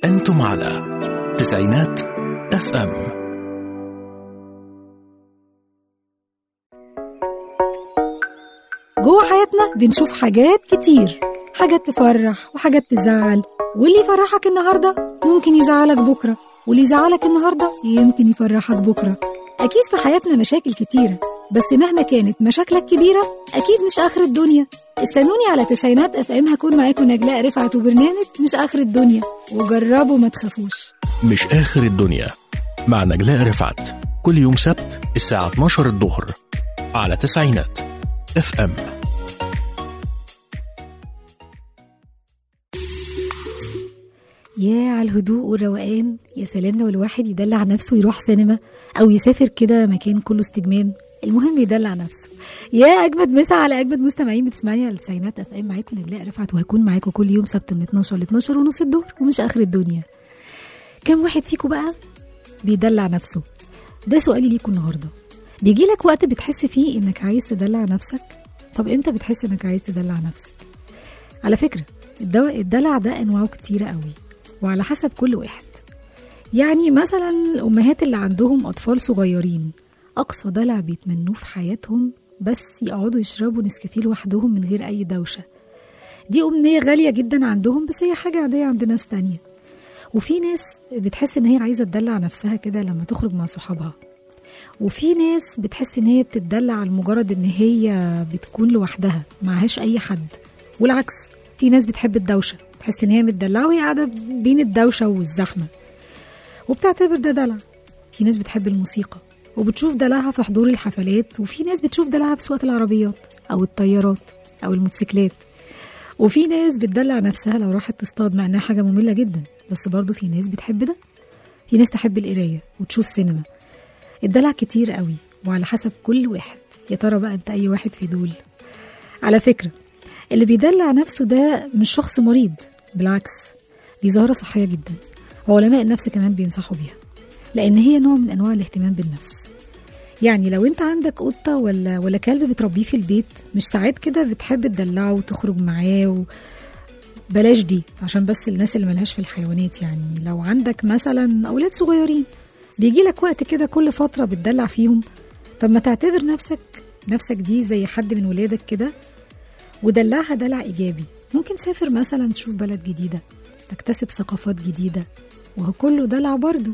أنتم على تسعينات اف ام جوه حياتنا بنشوف حاجات كتير حاجات تفرح وحاجات تزعل واللي يفرحك النهارده ممكن يزعلك بكره واللي يزعلك النهارده يمكن يفرحك بكره اكيد في حياتنا مشاكل كتيره بس مهما كانت مشاكلك كبيره اكيد مش اخر الدنيا استنوني على تسعينات اف ام هكون معاكم نجلاء رفعت وبرنامج مش اخر الدنيا وجربوا ما تخافوش مش آخر الدنيا مع نجلاء رفعت كل يوم سبت الساعة 12 الظهر على تسعينات اف ام يا على الهدوء والروقان يا سلام لو الواحد يدلع نفسه ويروح سينما او يسافر كده مكان كله استجمام المهم يدلع نفسه يا اجمد مسا على اجمد مستمعين بتسمعني على التسعينات اف ام معاكم نجلاء رفعت وهكون معاكم كل يوم سبت من 12 ل 12 ونص الظهر ومش اخر الدنيا كم واحد فيكم بقى بيدلع نفسه ده سؤالي ليكم النهارده بيجي لك وقت بتحس فيه انك عايز تدلع نفسك طب امتى بتحس انك عايز تدلع نفسك على فكره الدواء الدلع ده انواعه كتيره قوي وعلى حسب كل واحد يعني مثلا الامهات اللي عندهم اطفال صغيرين اقصى دلع بيتمنوه في حياتهم بس يقعدوا يشربوا نسكافيه لوحدهم من غير اي دوشه دي امنيه غاليه جدا عندهم بس هي حاجه عاديه عند ناس تانية وفي ناس بتحس ان هي عايزه تدلع نفسها كده لما تخرج مع صحابها وفي ناس بتحس ان هي بتدلع لمجرد ان هي بتكون لوحدها معهاش اي حد والعكس في ناس بتحب الدوشه تحس ان هي متدلعه وهي قاعده بين الدوشه والزحمه وبتعتبر ده دلع في ناس بتحب الموسيقى وبتشوف دلعها في حضور الحفلات وفي ناس بتشوف دلعها في سواقه العربيات او الطيارات او الموتوسيكلات وفي ناس بتدلع نفسها لو راحت تصطاد مع انها حاجه ممله جدا بس برضه في ناس بتحب ده في ناس تحب القرايه وتشوف سينما الدلع كتير قوي وعلى حسب كل واحد يا ترى بقى انت اي واحد في دول على فكره اللي بيدلع نفسه ده مش شخص مريض بالعكس دي ظاهره صحيه جدا وعلماء النفس كمان بينصحوا بيها لان هي نوع من انواع الاهتمام بالنفس يعني لو انت عندك قطه ولا ولا كلب بتربيه في البيت مش ساعات كده بتحب تدلعه وتخرج معاه و... بلاش دي عشان بس الناس اللي ملهاش في الحيوانات يعني لو عندك مثلا اولاد صغيرين بيجي لك وقت كده كل فتره بتدلع فيهم طب ما تعتبر نفسك نفسك دي زي حد من ولادك كده ودلعها دلع ايجابي ممكن تسافر مثلا تشوف بلد جديده تكتسب ثقافات جديده وهو كله دلع برضه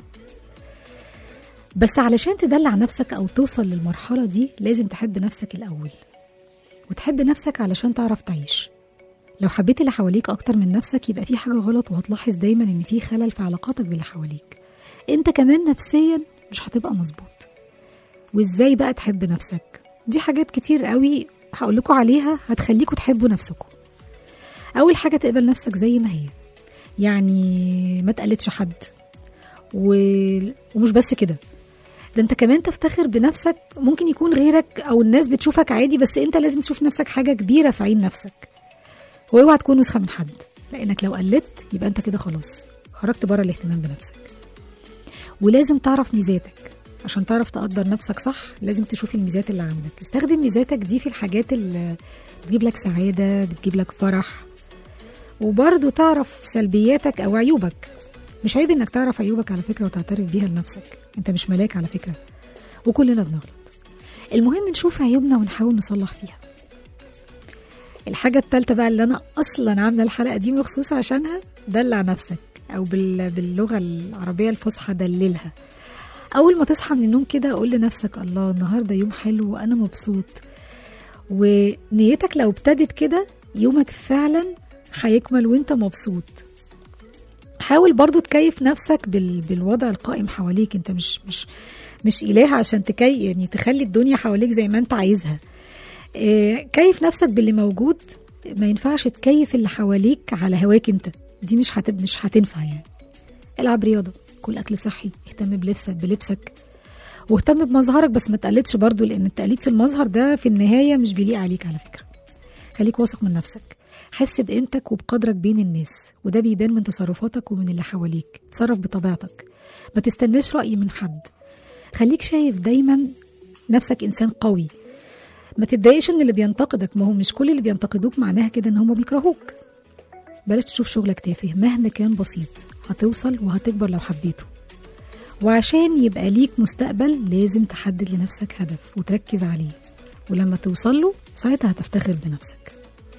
بس علشان تدلع نفسك او توصل للمرحله دي لازم تحب نفسك الاول وتحب نفسك علشان تعرف تعيش لو حبيت اللي حواليك اكتر من نفسك يبقى في حاجه غلط وهتلاحظ دايما ان في خلل في علاقاتك باللي حواليك انت كمان نفسيا مش هتبقى مظبوط وازاي بقى تحب نفسك دي حاجات كتير قوي هقول لكم عليها هتخليكم تحبوا نفسكم اول حاجه تقبل نفسك زي ما هي يعني ما تقلدش حد و... ومش بس كده ده انت كمان تفتخر بنفسك ممكن يكون غيرك او الناس بتشوفك عادي بس انت لازم تشوف نفسك حاجه كبيره في عين نفسك واوعى تكون نسخه من حد لانك لو قلدت يبقى انت كده خلاص خرجت بره الاهتمام بنفسك ولازم تعرف ميزاتك عشان تعرف تقدر نفسك صح لازم تشوف الميزات اللي عندك استخدم ميزاتك دي في الحاجات اللي بتجيب لك سعادة بتجيب لك فرح وبرضه تعرف سلبياتك أو عيوبك مش عيب انك تعرف عيوبك على فكرة وتعترف بيها لنفسك انت مش ملاك على فكرة وكلنا بنغلط المهم نشوف عيوبنا ونحاول نصلح فيها الحاجة التالتة بقى اللي أنا أصلا عاملة الحلقة دي مخصوص عشانها دلع نفسك أو بال- باللغة العربية الفصحى دللها أول ما تصحى من النوم كده قول لنفسك الله النهاردة يوم حلو وأنا مبسوط ونيتك لو ابتدت كده يومك فعلا هيكمل وانت مبسوط حاول برضو تكيف نفسك بال... بالوضع القائم حواليك انت مش مش مش إله عشان تكي يعني تخلي الدنيا حواليك زي ما انت عايزها إيه، كيف نفسك باللي موجود ما ينفعش تكيف اللي حواليك على هواك انت دي مش هتب... مش هتنفع يعني العب رياضه كل اكل صحي اهتم بلبسك بلبسك واهتم بمظهرك بس ما تقلدش برضو لان التقليد في المظهر ده في النهايه مش بيليق عليك على فكره خليك واثق من نفسك حس بقيمتك وبقدرك بين الناس وده بيبان من تصرفاتك ومن اللي حواليك تصرف بطبيعتك ما تستناش رأي من حد خليك شايف دايما نفسك إنسان قوي ما تتضايقش من اللي بينتقدك ما هو مش كل اللي بينتقدوك معناها كده ان هم بيكرهوك بلاش تشوف شغلك تافه مهما كان بسيط هتوصل وهتكبر لو حبيته وعشان يبقى ليك مستقبل لازم تحدد لنفسك هدف وتركز عليه ولما توصل له ساعتها هتفتخر بنفسك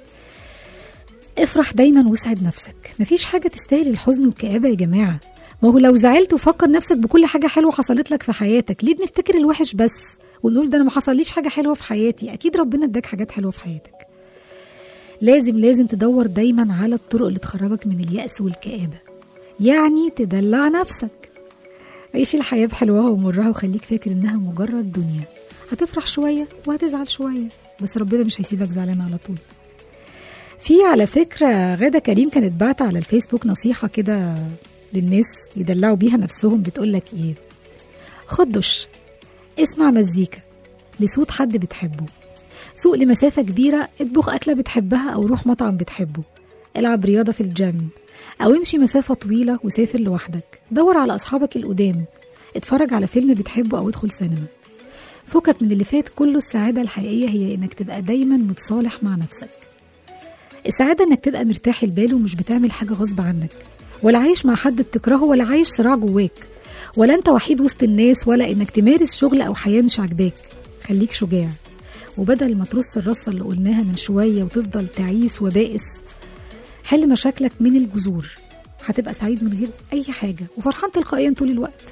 افرح دايما واسعد نفسك مفيش حاجة تستاهل الحزن والكآبة يا جماعة ما هو لو زعلت وفكر نفسك بكل حاجة حلوة حصلت لك في حياتك ليه بنفتكر الوحش بس ونقول ده انا ما حصليش حاجة حلوة في حياتي اكيد ربنا اداك حاجات حلوة في حياتك لازم لازم تدور دايما على الطرق اللي تخرجك من اليأس والكآبة يعني تدلع نفسك عيش الحياة بحلوها ومرها وخليك فاكر إنها مجرد دنيا هتفرح شوية وهتزعل شوية بس ربنا مش هيسيبك زعلان على طول في على فكرة غادة كريم كانت بعت على الفيسبوك نصيحة كده للناس يدلعوا بيها نفسهم بتقولك ايه خد دش اسمع مزيكا لصوت حد بتحبه سوق لمسافة كبيرة اطبخ أكلة بتحبها أو روح مطعم بتحبه العب رياضة في الجيم أو امشي مسافة طويلة وسافر لوحدك دور على أصحابك القدام اتفرج على فيلم بتحبه أو ادخل سينما فكك من اللي فات كله السعادة الحقيقية هي إنك تبقى دايما متصالح مع نفسك السعادة إنك تبقى مرتاح البال ومش بتعمل حاجة غصب عنك ولا عايش مع حد بتكرهه ولا عايش صراع جواك ولا أنت وحيد وسط الناس ولا إنك تمارس شغل أو حياة مش عاجباك خليك شجاع وبدل ما ترص الرصة اللي قلناها من شوية وتفضل تعيس وبائس حل مشاكلك من الجذور هتبقى سعيد من غير أي حاجة وفرحان تلقائيا طول الوقت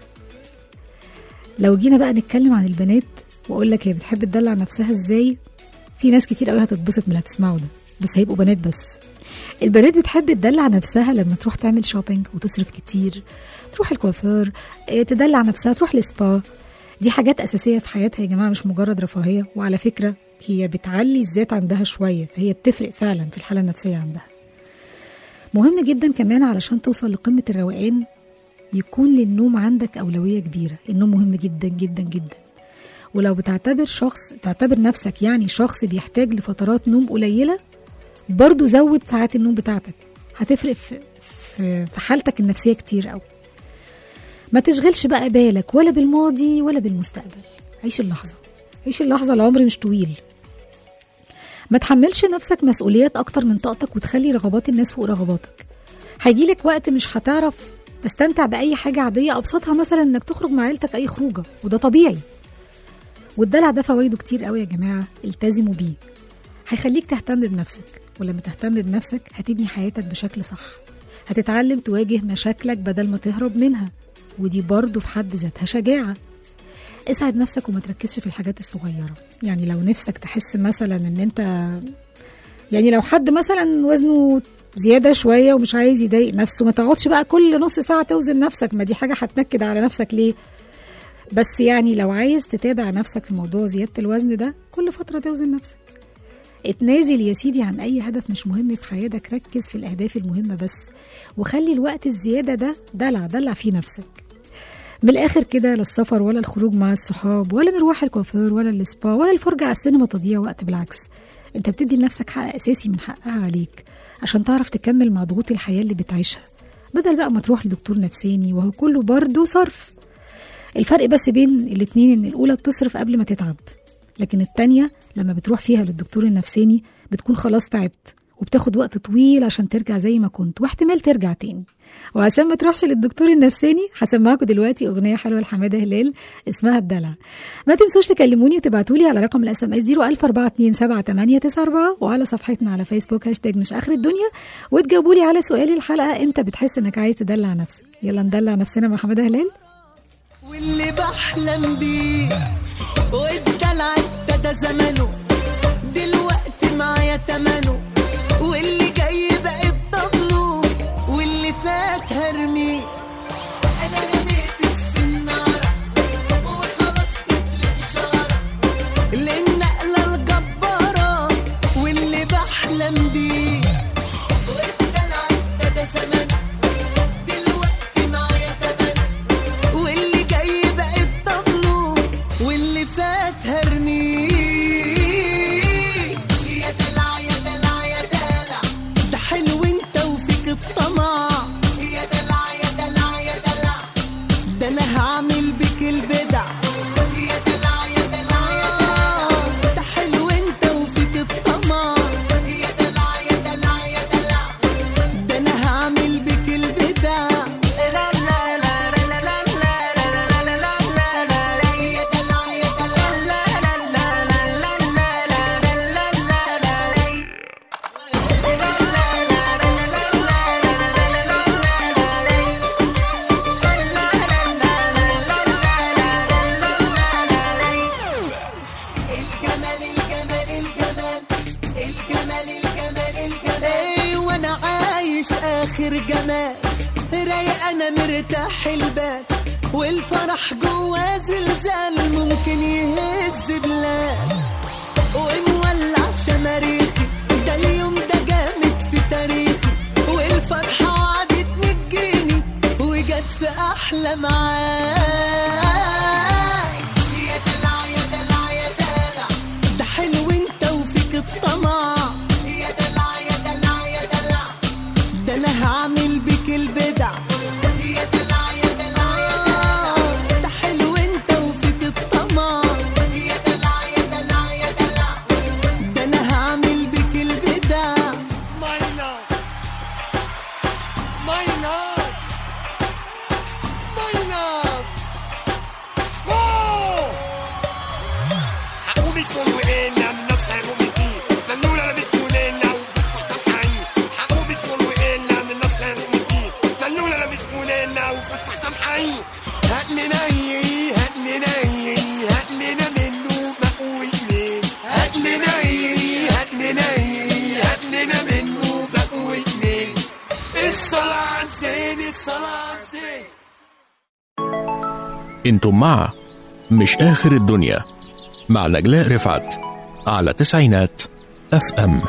لو جينا بقى نتكلم عن البنات واقول لك هي بتحب تدلع نفسها ازاي في ناس كتير قوي هتتبسط من اللي هتسمعه ده بس هيبقوا بنات بس البنات بتحب تدلع نفسها لما تروح تعمل شوبينج وتصرف كتير تروح الكوافير إيه، تدلع نفسها تروح السبا دي حاجات أساسية في حياتها يا جماعة مش مجرد رفاهية وعلى فكرة هي بتعلي الذات عندها شوية فهي بتفرق فعلا في الحالة النفسية عندها مهم جدا كمان علشان توصل لقمة الروقان يكون للنوم عندك أولوية كبيرة النوم مهم جدا جدا جدا ولو بتعتبر شخص تعتبر نفسك يعني شخص بيحتاج لفترات نوم قليلة برضو زود ساعات النوم بتاعتك هتفرق في, في, في حالتك النفسية كتير قوي ما تشغلش بقى بالك ولا بالماضي ولا بالمستقبل عيش اللحظة عيش اللحظة العمر مش طويل ما تحملش نفسك مسؤوليات أكتر من طاقتك وتخلي رغبات الناس فوق رغباتك هيجيلك وقت مش هتعرف تستمتع بأي حاجة عادية أبسطها مثلا إنك تخرج مع عيلتك أي خروجة وده طبيعي والدلع ده فوائده كتير قوي يا جماعة التزموا بيه هيخليك تهتم بنفسك ولما تهتم بنفسك هتبني حياتك بشكل صح هتتعلم تواجه مشاكلك بدل ما تهرب منها ودي برضه في حد ذاتها شجاعة اسعد نفسك وما تركزش في الحاجات الصغيرة يعني لو نفسك تحس مثلا ان انت يعني لو حد مثلا وزنه زيادة شوية ومش عايز يضايق نفسه ما تقعدش بقى كل نص ساعة توزن نفسك ما دي حاجة هتنكد على نفسك ليه بس يعني لو عايز تتابع نفسك في موضوع زيادة الوزن ده كل فترة توزن نفسك اتنازل يا سيدي عن أي هدف مش مهم في حياتك ركز في الأهداف المهمة بس وخلي الوقت الزيادة ده دلع دلع فيه نفسك من الآخر كده لا السفر ولا الخروج مع الصحاب ولا مروح الكوافير ولا السبا ولا الفرجة على السينما تضييع وقت بالعكس انت بتدي لنفسك حق أساسي من حقها عليك عشان تعرف تكمل مع ضغوط الحياة اللي بتعيشها بدل بقى ما تروح لدكتور نفساني وهو كله برضه صرف الفرق بس بين الاتنين ان الاولى بتصرف قبل ما تتعب لكن التانية لما بتروح فيها للدكتور النفساني بتكون خلاص تعبت وبتاخد وقت طويل عشان ترجع زي ما كنت واحتمال ترجع تاني وعشان ما تروحش للدكتور النفساني هسمعكم دلوقتي اغنيه حلوه لحماده هلال اسمها الدلع ما تنسوش تكلموني وتبعتوا لي على رقم الاس ام اس 01427 وعلى صفحتنا على فيسبوك هاشتاج مش اخر الدنيا وتجاوبوا لي على سؤال الحلقه امتى بتحس انك عايز تدلع نفسك يلا ندلع نفسنا مع حماده هلال واللي بحلم بيه والدلع ابتدى زمنه دلوقتي معايا تمنه واللي جاي بقت ضمنه واللي فات هرميه انا رميت السنارة وخلاص جبت اشارة للنقلة الجبارة واللي بحلم بيه والدلع ابتدى زمنه دلوقتي معايا تمنه واللي جاي بقت ضمنه واللي فات هرميه كمان رايق انا مرتاح البال والفرح جوا زلزال ممكن يهز بلاد ومولع شماريخي ده اليوم ده جامد في تاريخي والفرحة قعدت تنجيني وجت في أحلى معاك يا دلع يا دلع يا دلع ده حلو انت وفيك الطمع يا دلع يا دلع يا دلع ده انا هعمل بيك البدع يا دلع يا دلع يا دلع ده حلو انت وفيك الطمع يا دلع يا دلع يا دلع ده انا هعمل بيك البدع My love. My love. My love. Oh! هقوم اسكن وإلا من نفس هيقوم يطير استنونا انا مش مولنا وفتح سمحين هقوم اسكن وإلا من نفس هيقوم يطير استنونا انا مش مولنا وفتح سمحين هات لنا ايه هات لنا ايه هات لنا منه مقوي اتنين هات لنا ايه هات لنا ايه هات لنا منه مقوي اتنين الصلاة على الزين الصلاة على الزين انتم مع مش آخر الدنيا مع نجلاء رفعت على تسعينات اف ام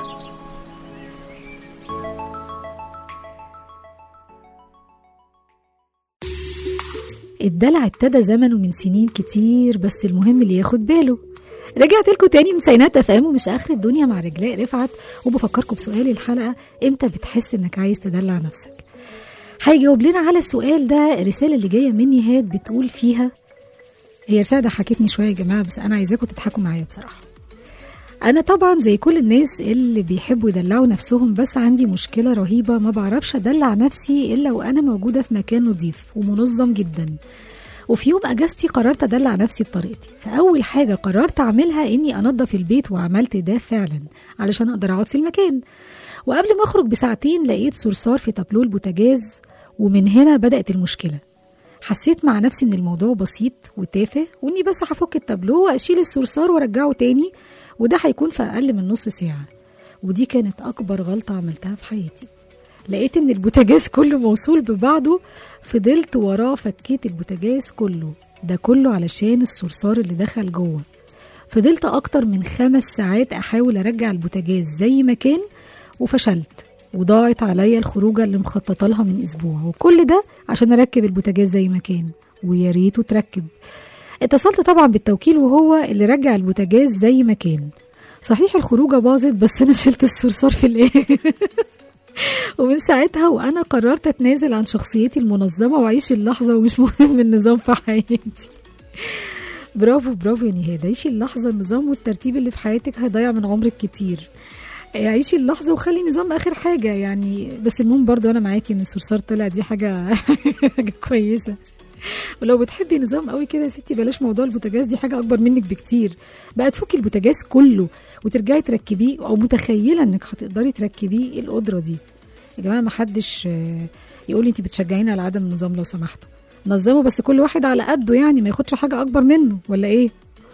الدلع ابتدى زمنه من سنين كتير بس المهم اللي ياخد باله رجعت لكم تاني من سينات افهام ومش اخر الدنيا مع رجلاء رفعت وبفكركم بسؤال الحلقه امتى بتحس انك عايز تدلع نفسك هيجاوب لنا على السؤال ده الرساله اللي جايه من نهاد بتقول فيها هي رساله ضحكتني شويه يا جماعه بس انا عايزاكم تضحكوا معايا بصراحه انا طبعا زي كل الناس اللي بيحبوا يدلعوا نفسهم بس عندي مشكله رهيبه ما بعرفش ادلع نفسي الا وانا موجوده في مكان نظيف ومنظم جدا وفي يوم اجازتي قررت ادلع نفسي بطريقتي فاول حاجه قررت اعملها اني انظف البيت وعملت ده فعلا علشان اقدر اقعد في المكان وقبل ما اخرج بساعتين لقيت صرصار في تابلو البوتاجاز ومن هنا بدات المشكله حسيت مع نفسي ان الموضوع بسيط وتافه واني بس هفك التابلو واشيل الصرصار وارجعه تاني وده هيكون في اقل من نص ساعه ودي كانت اكبر غلطه عملتها في حياتي لقيت ان البوتاجاز كله موصول ببعضه فضلت وراه فكيت البوتاجاز كله ده كله علشان الصرصار اللي دخل جوه فضلت اكتر من خمس ساعات احاول ارجع البوتاجاز زي ما كان وفشلت وضاعت عليا الخروجه اللي مخططه لها من اسبوع وكل ده عشان اركب البوتاجاز زي ما كان ويا ريته تركب اتصلت طبعا بالتوكيل وهو اللي رجع البوتاجاز زي ما كان صحيح الخروجه باظت بس انا شلت الصرصار في الاخر ومن ساعتها وانا قررت اتنازل عن شخصيتي المنظمه واعيش اللحظه ومش مهم النظام في حياتي برافو برافو يا نهاد عيشي اللحظه النظام والترتيب اللي في حياتك هيضيع من عمرك كتير عيشي اللحظه وخلي النظام اخر حاجه يعني بس المهم برضو انا معاكي ان الصرصار طلع دي حاجه حاجه كويسه ولو بتحبي نظام قوي كده يا ستي بلاش موضوع البوتاجاز دي حاجه اكبر منك بكتير بقى تفكي البوتاجاز كله وترجعي تركبيه او متخيله انك هتقدري تركبيه ايه القدره دي يا جماعه ما حدش آه، يقول لي انت بتشجعيني على عدم النظام لو سمحتوا نظموا بس كل واحد على قده يعني ما ياخدش حاجه اكبر منه ولا ايه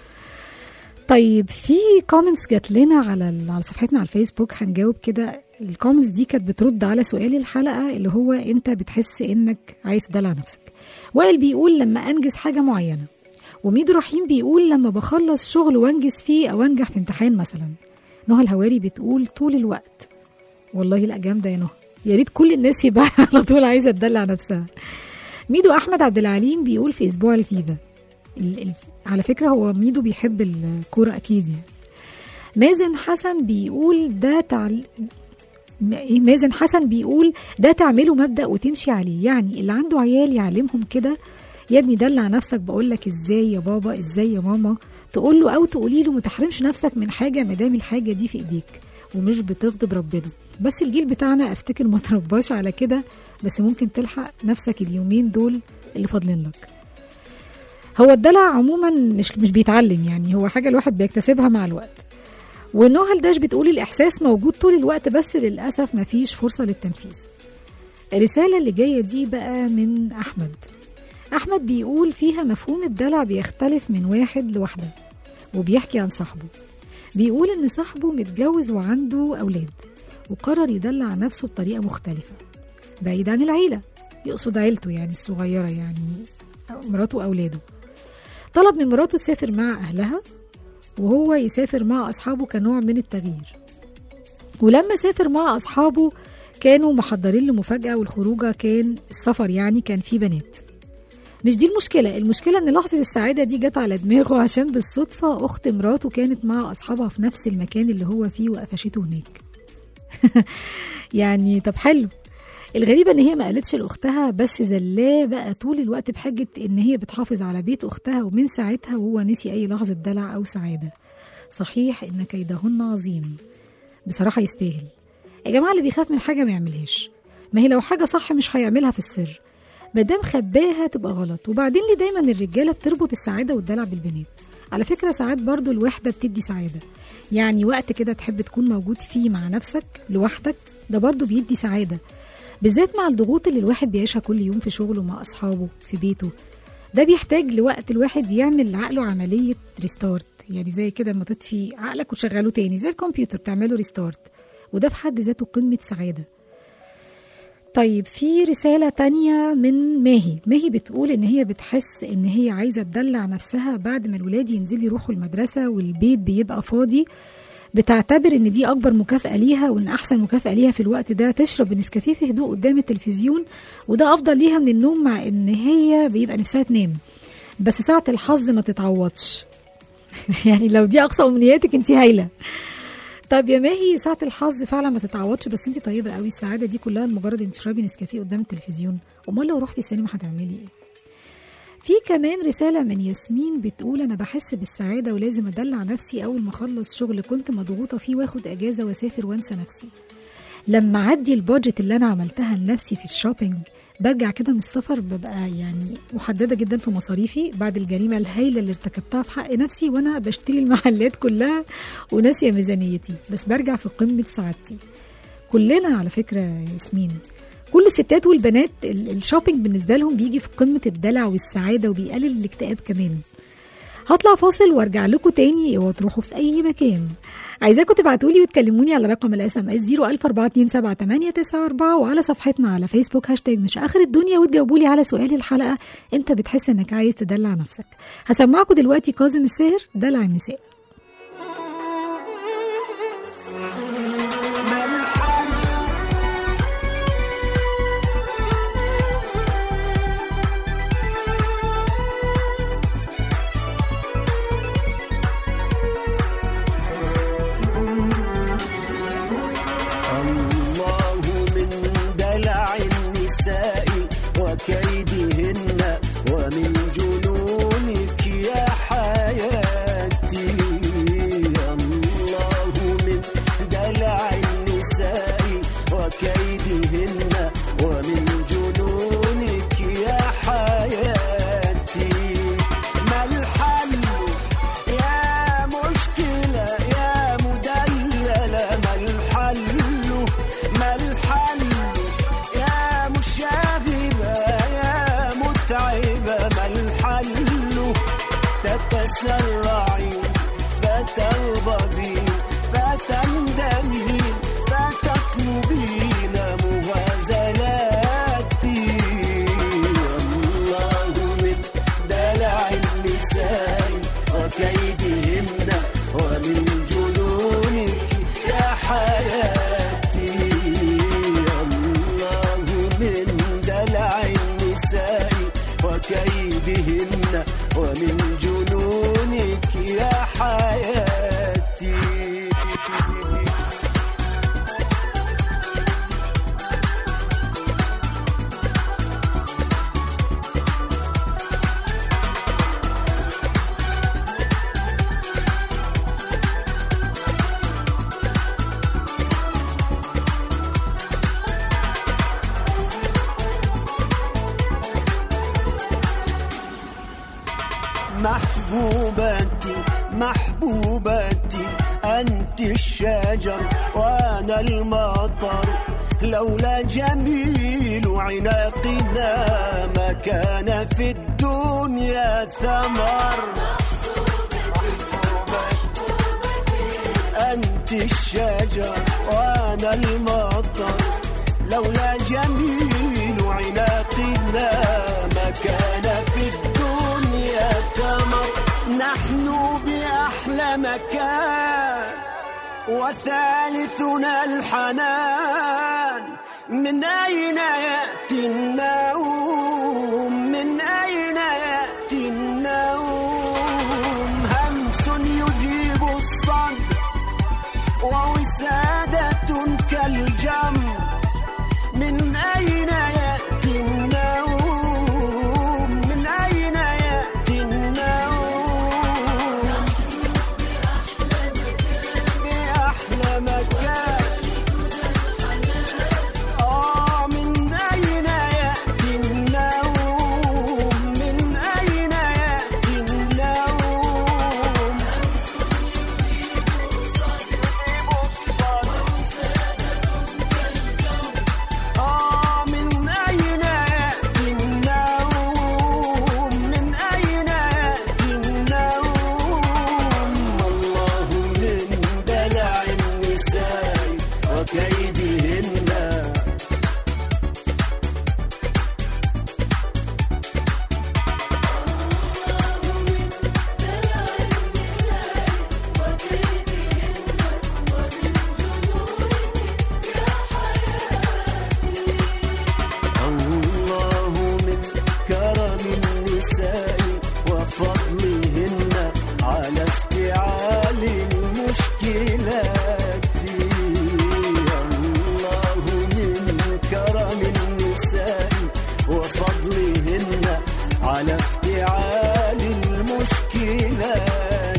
طيب في كومنتس جات لنا على ال- على صفحتنا على الفيسبوك هنجاوب كده الكومنتس دي كانت بترد على سؤال الحلقه اللي هو انت بتحس انك عايز تدلع نفسك وائل بيقول لما انجز حاجه معينه وميدو رحيم بيقول لما بخلص شغل وانجز فيه او انجح في امتحان مثلا نهى الهواري بتقول طول الوقت والله لا جامده يا نهى يا ريت كل الناس يبقى على طول عايزه تدلع نفسها ميدو احمد عبد العليم بيقول في اسبوع الفيفا ال- ال- على فكره هو ميدو بيحب الكوره اكيد يعني مازن حسن بيقول ده تعل... م- إيه؟ مازن حسن بيقول ده تعمله مبدأ وتمشي عليه يعني اللي عنده عيال يعلمهم كده يا ابني دلع نفسك بقول لك ازاي يا بابا ازاي يا ماما تقول له او تقولي له ما تحرمش نفسك من حاجه ما دام الحاجه دي في ايديك ومش بتغضب ربنا بس الجيل بتاعنا افتكر ما ترباش على كده بس ممكن تلحق نفسك اليومين دول اللي فاضلين لك هو الدلع عموما مش مش بيتعلم يعني هو حاجه الواحد بيكتسبها مع الوقت ونهى الداش بتقول الاحساس موجود طول الوقت بس للاسف مفيش فرصه للتنفيذ الرساله اللي جايه دي بقى من احمد احمد بيقول فيها مفهوم الدلع بيختلف من واحد لواحده وبيحكي عن صاحبه بيقول ان صاحبه متجوز وعنده اولاد وقرر يدلع نفسه بطريقه مختلفه بعيد عن العيلة يقصد عيلته يعني الصغيرة يعني أو مراته وأولاده طلب من مراته تسافر مع أهلها وهو يسافر مع أصحابه كنوع من التغيير ولما سافر مع أصحابه كانوا محضرين له مفاجأة والخروجة كان السفر يعني كان فيه بنات مش دي المشكلة المشكلة ان لحظة السعادة دي جت على دماغه عشان بالصدفة اخت مراته كانت مع اصحابها في نفس المكان اللي هو فيه وقفشته هناك يعني طب حلو الغريبة ان هي ما قالتش لاختها بس زلاه بقى طول الوقت بحجة ان هي بتحافظ على بيت اختها ومن ساعتها وهو نسي اي لحظة دلع او سعادة صحيح ان كيدهن عظيم بصراحة يستاهل يا جماعة اللي بيخاف من حاجة ما يعملهاش ما هي لو حاجة صح مش هيعملها في السر مادام خباها تبقى غلط وبعدين ليه دايما الرجاله بتربط السعاده والدلع بالبنات على فكره ساعات برضو الوحده بتدي سعاده يعني وقت كده تحب تكون موجود فيه مع نفسك لوحدك ده برضو بيدي سعاده بالذات مع الضغوط اللي الواحد بيعيشها كل يوم في شغله مع اصحابه في بيته ده بيحتاج لوقت الواحد يعمل لعقله عمليه ريستارت يعني زي كده لما تطفي عقلك وتشغله تاني زي الكمبيوتر تعمله ريستارت وده في حد ذاته قمه سعاده طيب في رسالة تانية من ماهي ماهي بتقول إن هي بتحس إن هي عايزة تدلع نفسها بعد ما الولاد ينزلوا يروحوا المدرسة والبيت بيبقى فاضي بتعتبر إن دي أكبر مكافأة ليها وإن أحسن مكافأة ليها في الوقت ده تشرب نسكافيه في هدوء قدام التلفزيون وده أفضل ليها من النوم مع إن هي بيبقى نفسها تنام بس ساعة الحظ ما تتعوضش يعني لو دي أقصى أمنياتك أنت هايلة طب يا ماهي ساعة الحظ فعلا ما تتعوضش بس انت طيبة قوي السعادة دي كلها لمجرد انك تشربي نسكافيه قدام التلفزيون امال لو رحتي السينما هتعملي ايه في كمان رسالة من ياسمين بتقول أنا بحس بالسعادة ولازم أدلع نفسي أول ما أخلص شغل كنت مضغوطة فيه وآخد أجازة وأسافر وأنسى نفسي لما أعدي البادجت اللي أنا عملتها لنفسي في الشوبينج برجع كده من السفر ببقى يعني محددة جدا في مصاريفي بعد الجريمة الهايلة اللي ارتكبتها في حق نفسي وأنا بشتري المحلات كلها وناسية ميزانيتي بس برجع في قمة سعادتي كلنا على فكرة يا ياسمين كل الستات والبنات ال- الشوبينج بالنسبة لهم بيجي في قمة الدلع والسعادة وبيقلل الاكتئاب كمان هطلع فاصل وارجع لكم تاني اوعوا تروحوا في اي مكان عايزاكم تبعتوا لي وتكلموني على رقم الاس ام اس 014278994 وعلى صفحتنا على فيسبوك هاشتاج مش اخر الدنيا وتجاوبوا لي على سؤال الحلقه انت بتحس انك عايز تدلع نفسك هسمعكم دلوقتي كاظم الساهر دلع النساء الله من دلع النساء وكيدهن ومن جنونك يا حياتي الله من دلع النساء وكيدهن ومن جنونك يا حياتي ما الحل يا مشكلة يا مدللة ما الحل ما الحل يا مشاغبة يا متعبة ما الحل تتسرعي فتغضبي فتندمي فتطلبين مغازلاتي الله من دلع النساء وكيدهن ومن جنونك يا حياتي الله من دلع النساء وكيدهن ومن جنونك يا حياتي محبوبتي محبوبتي أنت الشجر وأنا المطر لولا جميل عناقنا ما كان في الدنيا ثمر أنت الشجر وأنا المطر لولا جميل وثالثنا الحنان من أين يأتي النوم من أين يأتي النوم همس يذيب الصدر ووسادة كالجمر من أين يأتي النوم من أين يأتي النوم بأحلى مكان آه من أين يأتي النوم من أين يأتي النوم آه من أين يأتي النوم من أين يأتي النوم الله من دلع النساء وكيدهن الله من كرم النساء وفضلهن على افتعال المشكلات الله من كرم النساء وفضلهن على افتعال المشكلات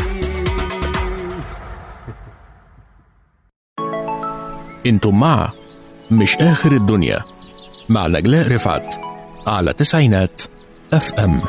انتم مع مش آخر الدنيا مع نجلاء رفعت على تسعينات اف ام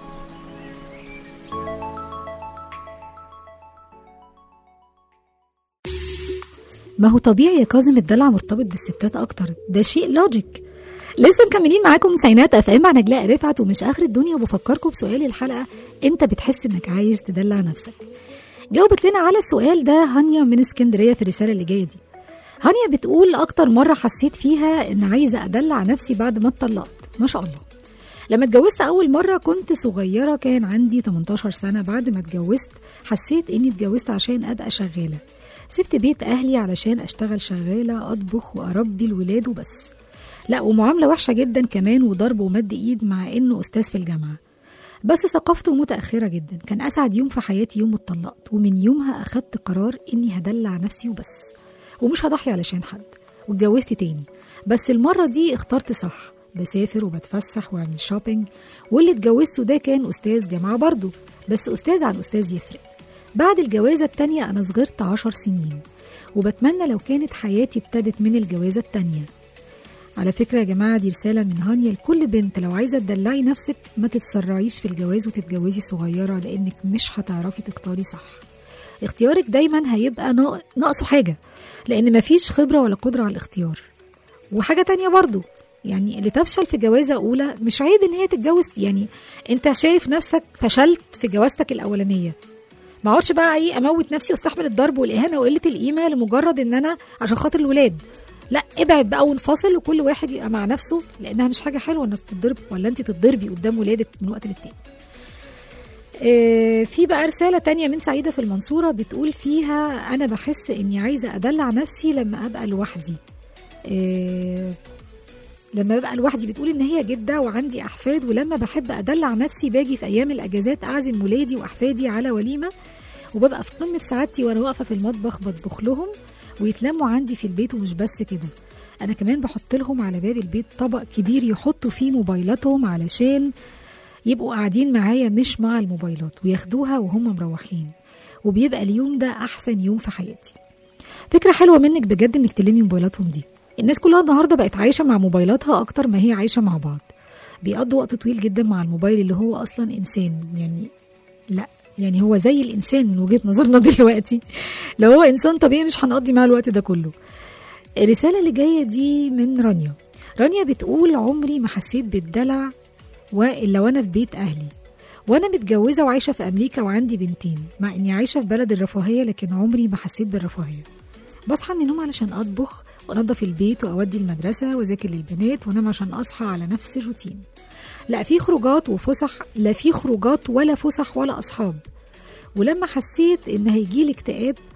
ما هو طبيعي يا كاظم الدلع مرتبط بالستات اكتر ده شيء لوجيك لسه مكملين معاكم تسعينات اف ام مع نجلاء رفعت ومش اخر الدنيا وبفكركم بسؤال الحلقه انت بتحس انك عايز تدلع نفسك جاوبت لنا على السؤال ده هانيا من اسكندريه في الرساله اللي جايه دي هانيا بتقول اكتر مره حسيت فيها ان عايزه ادلع نفسي بعد ما اتطلقت ما شاء الله لما اتجوزت اول مره كنت صغيره كان عندي 18 سنه بعد ما اتجوزت حسيت اني اتجوزت عشان ابقى شغاله سبت بيت اهلي علشان اشتغل شغاله اطبخ واربي الولاد وبس لا ومعامله وحشه جدا كمان وضرب ومد ايد مع انه استاذ في الجامعه بس ثقافته متاخره جدا كان اسعد يوم في حياتي يوم ما اتطلقت ومن يومها اخدت قرار اني هدلع نفسي وبس ومش هضحي علشان حد واتجوزت تاني بس المره دي اخترت صح بسافر وبتفسح واعمل شوبينج واللي اتجوزته ده كان استاذ جامعه برضه بس استاذ عن استاذ يفرق بعد الجوازه التانيه انا صغرت عشر سنين وبتمنى لو كانت حياتي ابتدت من الجوازه التانيه على فكرة يا جماعة دي رسالة من هانيا لكل بنت لو عايزة تدلعي نفسك ما تتسرعيش في الجواز وتتجوزي صغيرة لأنك مش هتعرفي تختاري صح اختيارك دايما هيبقى نا- ناقصه حاجة لأن مفيش خبرة ولا قدرة على الاختيار وحاجة تانية برضو يعني اللي تفشل في جوازة أولى مش عيب إن هي تتجوز يعني أنت شايف نفسك فشلت في جوازتك الأولانية ما اقعدش بقى ايه اموت نفسي واستحمل الضرب والاهانه وقله القيمه لمجرد ان انا عشان خاطر الولاد لا ابعد بقى وانفصل وكل واحد يبقى مع نفسه لانها مش حاجه حلوه انك تتضرب ولا انت تتضربي قدام ولادك من وقت للتاني آه، في بقى رسالة تانية من سعيدة في المنصورة بتقول فيها أنا بحس إني عايزة أدلع نفسي لما أبقى لوحدي آه، لما ببقى لوحدي بتقول إن هي جدة وعندي أحفاد ولما بحب أدلع نفسي باجي في أيام الأجازات أعزم ولادي وأحفادي على وليمة وببقى في قمة سعادتي وأنا واقفة في المطبخ بطبخ لهم ويتلموا عندي في البيت ومش بس كده أنا كمان بحط لهم على باب البيت طبق كبير يحطوا فيه موبايلاتهم علشان يبقوا قاعدين معايا مش مع الموبايلات وياخدوها وهم مروحين وبيبقى اليوم ده أحسن يوم في حياتي فكرة حلوة منك بجد انك تلمي موبايلاتهم دي الناس كلها النهاردة بقت عايشة مع موبايلاتها أكتر ما هي عايشة مع بعض بيقضوا وقت طويل جدا مع الموبايل اللي هو أصلا إنسان يعني لا يعني هو زي الإنسان من وجهة نظرنا دلوقتي لو هو إنسان طبيعي مش هنقضي معاه الوقت ده كله الرسالة اللي جاية دي من رانيا رانيا بتقول عمري ما حسيت بالدلع وإلا وأنا في بيت أهلي وأنا متجوزة وعايشة في أمريكا وعندي بنتين مع إني عايشة في بلد الرفاهية لكن عمري ما حسيت بالرفاهية بصحى من النوم علشان أطبخ وأنظف البيت وأودي المدرسة وأذاكر للبنات وأنام عشان أصحى على نفس الروتين لا في خروجات وفسح لا في خروجات ولا فسح ولا أصحاب ولما حسيت إن هيجيلي اكتئاب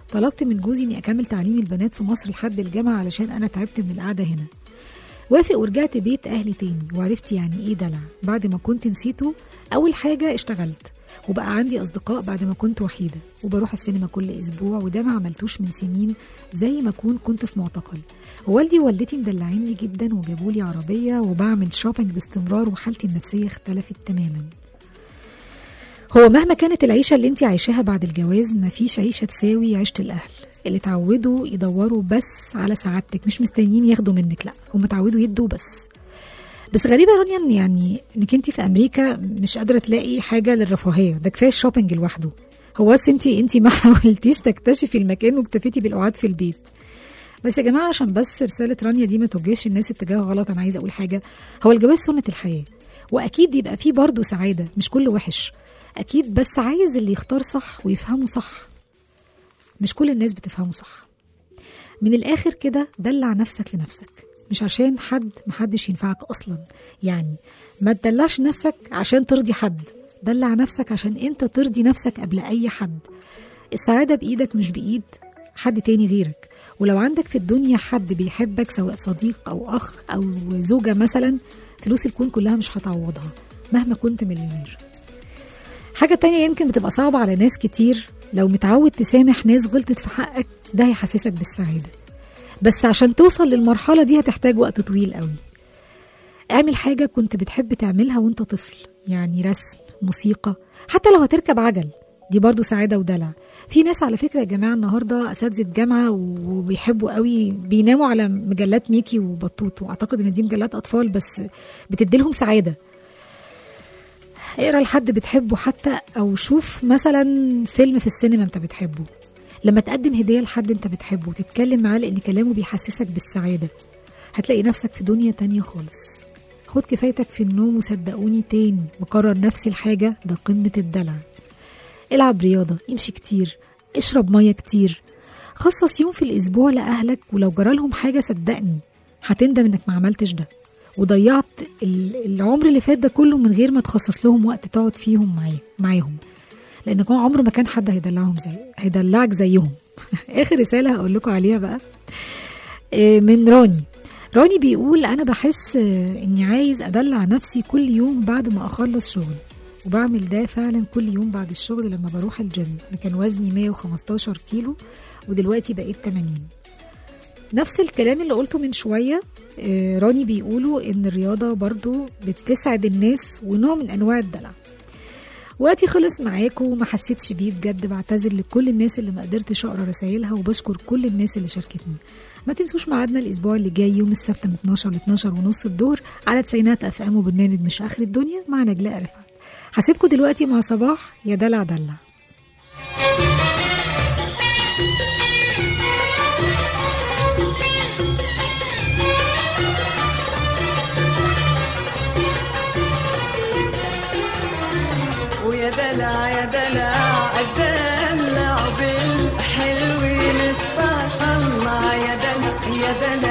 طلبت من جوزي اني اكمل تعليم البنات في مصر لحد الجامعه علشان انا تعبت من القعده هنا وافق ورجعت بيت اهلي تاني وعرفت يعني ايه دلع بعد ما كنت نسيته اول حاجه اشتغلت وبقى عندي اصدقاء بعد ما كنت وحيده وبروح السينما كل اسبوع وده ما عملتوش من سنين زي ما اكون كنت في معتقل ووالدي ووالدتي مدلعيني جدا وجابوا لي عربيه وبعمل شوبينج باستمرار وحالتي النفسيه اختلفت تماما هو مهما كانت العيشة اللي انت عايشاها بعد الجواز مفيش عيشة تساوي عيشة الأهل اللي اتعودوا يدوروا بس على سعادتك مش مستنيين ياخدوا منك لا هم اتعودوا يدوا بس بس غريبة رانيا ان يعني انك انت في امريكا مش قادرة تلاقي حاجة للرفاهية ده كفاية الشوبينج لوحده هو بس انت انت ما حاولتيش تكتشفي المكان واكتفيتي بالقعاد في البيت بس يا جماعة عشان بس رسالة رانيا دي ما توجهش الناس اتجاه غلط أنا عايزة أقول حاجة هو الجواز سنة الحياة وأكيد يبقى فيه برضه سعادة مش كله وحش أكيد بس عايز اللي يختار صح ويفهمه صح مش كل الناس بتفهمه صح من الآخر كده دلع نفسك لنفسك مش عشان حد محدش ينفعك أصلا يعني ما تدلعش نفسك عشان ترضي حد دلع نفسك عشان انت ترضي نفسك قبل أي حد السعادة بإيدك مش بإيد حد تاني غيرك ولو عندك في الدنيا حد بيحبك سواء صديق أو أخ أو زوجة مثلا فلوس الكون كلها مش هتعوضها مهما كنت مليونير حاجة تانية يمكن بتبقى صعبة على ناس كتير لو متعود تسامح ناس غلطت في حقك ده هيحسسك بالسعادة بس عشان توصل للمرحلة دي هتحتاج وقت طويل قوي اعمل حاجة كنت بتحب تعملها وانت طفل يعني رسم موسيقى حتى لو هتركب عجل دي برضو سعادة ودلع في ناس على فكرة يا جماعة النهاردة أساتذة جامعة وبيحبوا قوي بيناموا على مجلات ميكي وبطوط وأعتقد إن دي مجلات أطفال بس بتديلهم سعادة اقرا لحد بتحبه حتى او شوف مثلا فيلم في السينما انت بتحبه لما تقدم هديه لحد انت بتحبه وتتكلم معاه لان كلامه بيحسسك بالسعاده هتلاقي نفسك في دنيا تانية خالص خد كفايتك في النوم وصدقوني تاني وكرر نفس الحاجة ده قمة الدلع العب رياضة امشي كتير اشرب مية كتير خصص يوم في الأسبوع لأهلك ولو جرالهم حاجة صدقني هتندم إنك ما عملتش ده وضيعت ال- العمر اللي فات ده كله من غير ما تخصص لهم وقت تقعد فيهم معي معاهم لان كان عمر ما كان حد هيدلعهم زي هيدلعك زيهم اخر رساله هقول لكم عليها بقى آه، من راني راني بيقول انا بحس آه، اني عايز ادلع نفسي كل يوم بعد ما اخلص شغل وبعمل ده فعلا كل يوم بعد الشغل لما بروح الجيم أنا كان وزني 115 كيلو ودلوقتي بقيت 80 نفس الكلام اللي قلته من شوية آه، راني بيقولوا ان الرياضة برضو بتسعد الناس ونوع من انواع الدلع وقتي خلص معاكم وما حسيتش بيه بجد بعتذر لكل الناس اللي ما قدرتش اقرا رسايلها وبشكر كل الناس اللي شاركتني ما تنسوش ميعادنا الاسبوع اللي جاي يوم السبت من 12 ل 12 ونص الظهر على تسعينات اف ام وبرنامج مش اخر الدنيا مع نجلاء رفعت هسيبكم دلوقتي مع صباح يا دلع دلع ويا دلع يا دلع الدلع بالحلوين الله يا دلع يا دلع